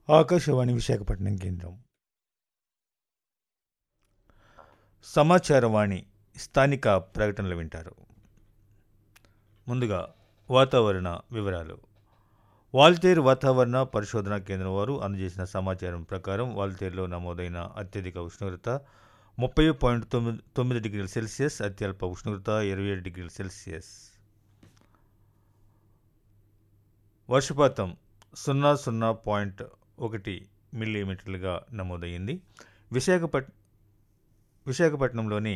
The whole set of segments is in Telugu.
ఆకాశవాణి విశాఖపట్నం కేంద్రం సమాచారవాణి స్థానిక ప్రకటనలు వింటారు ముందుగా వాతావరణ వివరాలు వాల్తేరు వాతావరణ పరిశోధన కేంద్రం వారు అందజేసిన సమాచారం ప్రకారం వాల్తేరులో నమోదైన అత్యధిక ఉష్ణోగ్రత ముప్పై పాయింట్ తొమ్మిది తొమ్మిది డిగ్రీల సెల్సియస్ అత్యల్ప ఉష్ణోగ్రత ఇరవై ఏడు డిగ్రీల సెల్సియస్ వర్షపాతం సున్నా సున్నా పాయింట్ ఒకటి మిల్లీమీటర్లుగా నమోదయ్యింది విశాఖపట్ విశాఖపట్నంలోని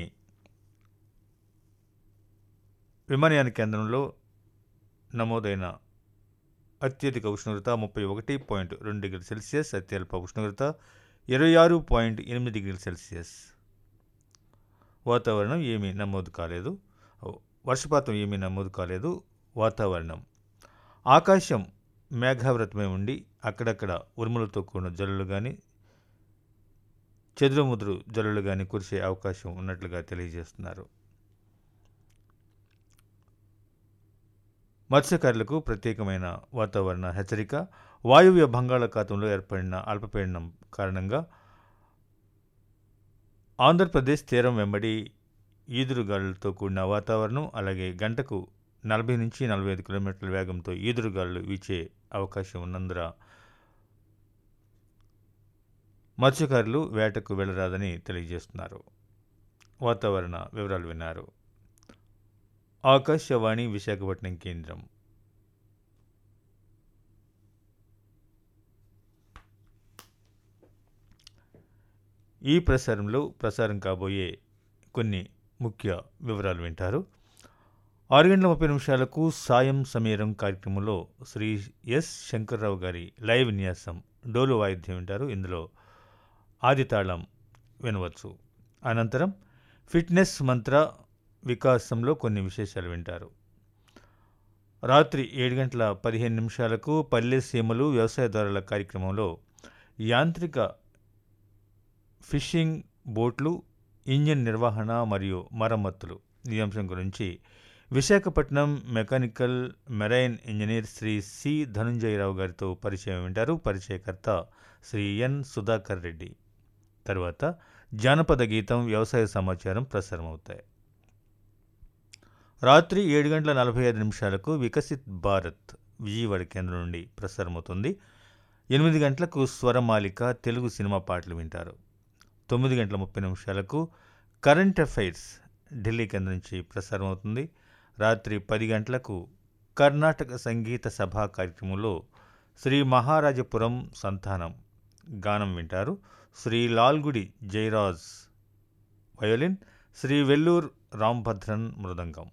విమానయాన కేంద్రంలో నమోదైన అత్యధిక ఉష్ణోగ్రత ముప్పై ఒకటి పాయింట్ రెండు డిగ్రీల సెల్సియస్ అత్యల్ప ఉష్ణోగ్రత ఇరవై ఆరు పాయింట్ ఎనిమిది డిగ్రీల సెల్సియస్ వాతావరణం ఏమీ నమోదు కాలేదు వర్షపాతం ఏమీ నమోదు కాలేదు వాతావరణం ఆకాశం మేఘావృతమై ఉండి అక్కడక్కడ ఉరుములతో కూడిన జల్లులు కానీ చెదురుముదురు జల్లులు కానీ కురిసే అవకాశం ఉన్నట్లుగా తెలియజేస్తున్నారు మత్స్యకారులకు ప్రత్యేకమైన వాతావరణ హెచ్చరిక వాయువ్య బంగాళాఖాతంలో ఏర్పడిన అల్పపీడనం కారణంగా ఆంధ్రప్రదేశ్ తీరం వెంబడి ఈదురుగాలులతో కూడిన వాతావరణం అలాగే గంటకు నలభై నుంచి నలభై ఐదు కిలోమీటర్ల వేగంతో ఈదురుగాలులు వీచే అవకాశం ఉన్నందున మత్స్యకారులు వేటకు వెళ్ళరాదని తెలియజేస్తున్నారు వాతావరణ వివరాలు విన్నారు ఆకాశవాణి విశాఖపట్నం కేంద్రం ఈ ప్రసారంలో ప్రసారం కాబోయే కొన్ని ముఖ్య వివరాలు వింటారు ఆరు గంటల ముప్పై నిమిషాలకు సాయం సమీరం కార్యక్రమంలో శ్రీ ఎస్ శంకర్రావు గారి లైవ్ విన్యాసం డోలు వాయిద్యం వింటారు ఇందులో ఆది తాళం వినవచ్చు అనంతరం ఫిట్నెస్ మంత్ర వికాసంలో కొన్ని విశేషాలు వింటారు రాత్రి ఏడు గంటల పదిహేను నిమిషాలకు పల్లె సీమలు వ్యవసాయదారుల కార్యక్రమంలో యాంత్రిక ఫిషింగ్ బోట్లు ఇంజిన్ నిర్వహణ మరియు మరమ్మతులు ఈ అంశం గురించి Visakhapatnam mechanical marine engineer Shri C Dhanunjayarao గారితో పరిచయం వింటారు పరిచయకర్త శ్రీ ఎన్ సుధాకర్ రెడ్డి తర్వాత జానపద గీతం వ్యవసాయ సమాచారం ప్రసారం అవుతాయి రాత్రి ఏడు గంటల నలభై ఐదు నిమిషాలకు వికసిత్ భారత్ విజయవాడ కేంద్రం నుండి ప్రసారమవుతుంది ఎనిమిది గంటలకు స్వరమాలిక తెలుగు సినిమా పాటలు వింటారు తొమ్మిది గంటల ముప్పై నిమిషాలకు కరెంట్ అఫైర్స్ ఢిల్లీ కేంద్రం నుంచి ప్రసారం అవుతుంది రాత్రి పది గంటలకు కర్ణాటక సంగీత సభా కార్యక్రమంలో శ్రీ మహారాజపురం సంతానం గానం వింటారు శ్రీ లాల్గుడి జయరాజ్ వయోలిన్ శ్రీ వెల్లూర్ రాంభద్రన్ మృదంగం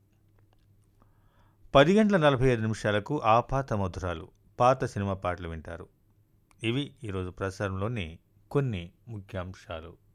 పది గంటల నలభై ఐదు నిమిషాలకు ఆపాత మధురాలు పాత సినిమా పాటలు వింటారు ఇవి ఈరోజు ప్రసారంలోని కొన్ని ముఖ్యాంశాలు